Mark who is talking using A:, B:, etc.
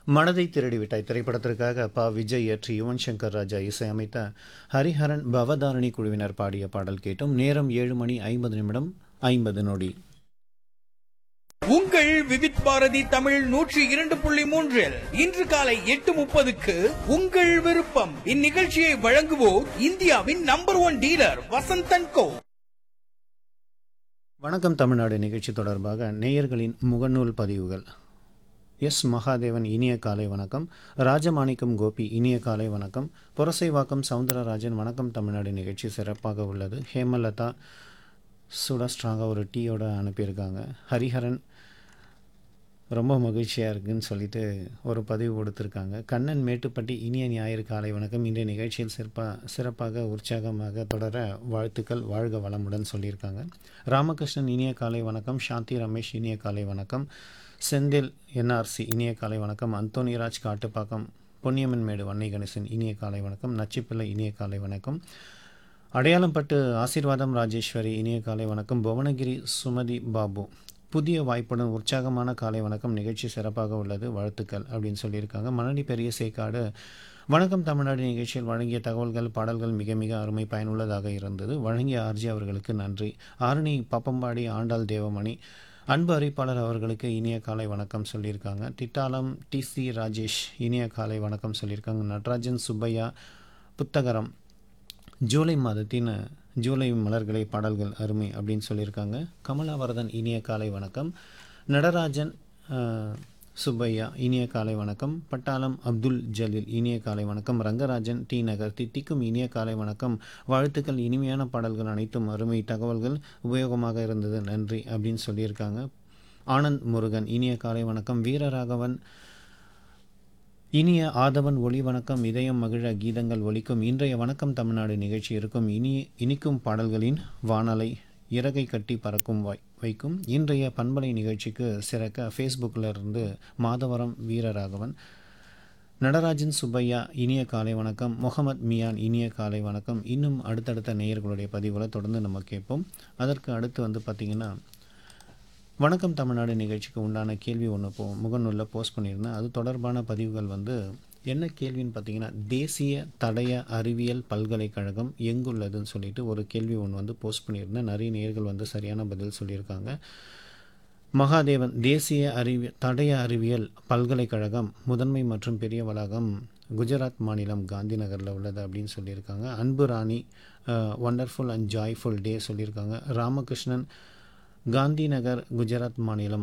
A: மனதை திருடிவிட்டாய் திரைப்படத்திற்காக ப விஜய் இயற்றி யுவன் சங்கர் ராஜா இசையமைத்த ஹரிஹரன் பவதாரணி குழுவினர் பாடிய பாடல் கேட்டும் நேரம் ஏழு மணி ஐம்பது நிமிடம் ஐம்பது நொடி
B: உங்கள் விவித் பாரதி தமிழ் நூற்றி இரண்டு புள்ளி மூன்றில் இன்று காலை எட்டு முப்பதுக்கு உங்கள் விருப்பம் இந்நிகழ்ச்சியை வழங்குவோர் இந்தியாவின் number one dealer Vasanthan co
A: வணக்கம் தமிழ்நாடு நிகழ்ச்சி தொடர்பாக நேயர்களின் முகநூல் பதிவுகள் எஸ் மகாதேவன் இனிய காலை வணக்கம் ராஜமாணிக்கம் கோபி இனிய காலை வணக்கம் புரசைவாக்கம் சவுந்தரராஜன் வணக்கம் தமிழ்நாடு நிகழ்ச்சி சிறப்பாக உள்ளது ஹேமலதா சுட ஸ்ட்ராங்காக ஒரு டீயோட அனுப்பியிருக்காங்க ஹரிஹரன் ரொம்ப மகிழ்ச்சியாக இருக்குன்னு சொல்லிட்டு ஒரு பதிவு கொடுத்துருக்காங்க கண்ணன் மேட்டுப்பட்டி இனிய ஞாயிறு காலை வணக்கம் இன்றைய நிகழ்ச்சியில் சிறப்பாக சிறப்பாக உற்சாகமாக தொடர வாழ்த்துக்கள் வாழ்க வளமுடன் சொல்லியிருக்காங்க ராமகிருஷ்ணன் இனிய காலை வணக்கம் சாந்தி ரமேஷ் இனிய காலை வணக்கம் செந்தில் என்ஆர்சி இனிய காலை வணக்கம் அந்தோனிராஜ் காட்டுப்பாக்கம் பொன்னியம்மன் மேடு வன்னை கணேசன் இனிய காலை வணக்கம் நச்சிப்பிள்ளை இனிய காலை வணக்கம் அடையாளம்பட்டு ஆசீர்வாதம் ராஜேஸ்வரி இனிய காலை வணக்கம் புவனகிரி சுமதி பாபு புதிய வாய்ப்புடன் உற்சாகமான காலை வணக்கம் நிகழ்ச்சி சிறப்பாக உள்ளது வாழ்த்துக்கள் அப்படின்னு சொல்லியிருக்காங்க மணலி பெரிய சேக்காடு வணக்கம் தமிழ்நாடு நிகழ்ச்சியில் வழங்கிய தகவல்கள் பாடல்கள் மிக மிக அருமை பயனுள்ளதாக இருந்தது வழங்கிய ஆர்ஜி அவர்களுக்கு நன்றி ஆரணி பப்பம்பாடி ஆண்டாள் தேவமணி அன்பு அறிவிப்பாளர் அவர்களுக்கு இனிய காலை வணக்கம் சொல்லியிருக்காங்க திட்டாலம் டிசி ராஜேஷ் இனிய காலை வணக்கம் சொல்லியிருக்காங்க நடராஜன் சுப்பையா புத்தகரம் ஜூலை மாதத்தின் ஜூலை மலர்களை பாடல்கள் அருமை அப்படின்னு சொல்லியிருக்காங்க கமலாவரதன் இனிய காலை வணக்கம் நடராஜன் அஹ், சுப்பையா இனிய காலை வணக்கம் பட்டாளம் அப்துல் ஜலீல் இனிய காலை வணக்கம் ரங்கராஜன் டி நகர் தித்திக்கும் இனிய காலை வணக்கம் வாழ்த்துக்கள் இனிமையான பாடல்கள் அனைத்தும் அருமை தகவல்கள் உபயோகமாக இருந்தது நன்றி அப்படின்னு சொல்லியிருக்காங்க ஆனந்த் முருகன் இனிய காலை வணக்கம் வீரராகவன் இனிய ஆதவன் ஒளி வணக்கம் இதயம் மகிழ கீதங்கள் ஒலிக்கும் இன்றைய வணக்கம் தமிழ்நாடு நிகழ்ச்சி இருக்கும் இனி இனிக்கும் பாடல்களின் வானலை இறகை கட்டி பறக்கும் வாய் வைக்கும் இன்றைய பண்பலை நிகழ்ச்சிக்கு சிறக்க ஃபேஸ்புக்கில் இருந்து மாதவரம் வீரராகவன் நடராஜன் சுப்பையா இனிய காலை வணக்கம் முகமது மியான் இனிய காலை வணக்கம் இன்னும் அடுத்தடுத்த நேயர்களுடைய பதிவுகளை தொடர்ந்து நம்ம கேட்போம் அதற்கு அடுத்து வந்து பார்த்திங்கன்னா வணக்கம் தமிழ்நாடு நிகழ்ச்சிக்கு உண்டான கேள்வி ஒன்று போ முகநூலில் போஸ்ட் பண்ணியிருந்தேன் அது தொடர்பான பதிவுகள் வந்து என்ன கேள்வின்னு பார்த்தீங்கன்னா தேசிய தடய அறிவியல் பல்கலைக்கழகம் எங்குள்ளதுன்னு சொல்லிட்டு ஒரு கேள்வி ஒன்று வந்து போஸ்ட் பண்ணியிருந்தேன் நிறைய நேர்கள் வந்து சரியான பதில் சொல்லியிருக்காங்க மகாதேவன் தேசிய அறிவி தடய அறிவியல் பல்கலைக்கழகம் முதன்மை மற்றும் பெரிய வளாகம் குஜராத் மாநிலம் காந்தி நகரில் உள்ளது அப்படின்னு சொல்லியிருக்காங்க Anbu Rani wonderful and joyful day சொல்லியிருக்காங்க ராமகிருஷ்ணன் காந்தி நகர் குஜராத் மாநிலம்